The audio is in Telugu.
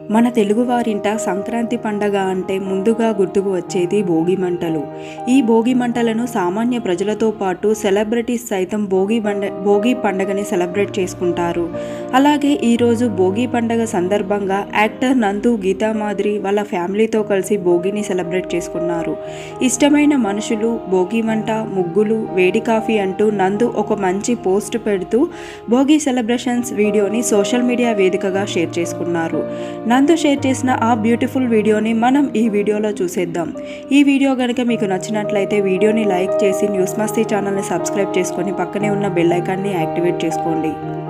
మన తెలుగువారింట సంక్రాంతి పండగ అంటే ముందుగా గుర్తుకు వచ్చేది భోగి మంటలు ఈ భోగి మంటలను సామాన్య ప్రజలతో పాటు సెలబ్రిటీస్ సైతం భోగి పండ భోగి పండగని సెలబ్రేట్ చేసుకుంటారు అలాగే ఈరోజు భోగి పండగ సందర్భంగా యాక్టర్ నందు గీతామాధురి వాళ్ళ ఫ్యామిలీతో కలిసి భోగిని సెలబ్రేట్ చేసుకున్నారు ఇష్టమైన మనుషులు భోగి మంట ముగ్గులు వేడి కాఫీ అంటూ నందు ఒక మంచి పోస్ట్ పెడుతూ భోగి సెలబ్రేషన్స్ వీడియోని సోషల్ మీడియా వేదికగా షేర్ చేసుకున్నారు నందు షేర్ చేసిన ఆ బ్యూటిఫుల్ వీడియోని మనం ఈ వీడియోలో చూసేద్దాం ఈ వీడియో కనుక మీకు నచ్చినట్లయితే వీడియోని లైక్ చేసి న్యూస్ మస్తీ ఛానల్ని సబ్స్క్రైబ్ చేసుకొని పక్కనే ఉన్న బెల్ ఐకాన్ని యాక్టివేట్ చేసుకోండి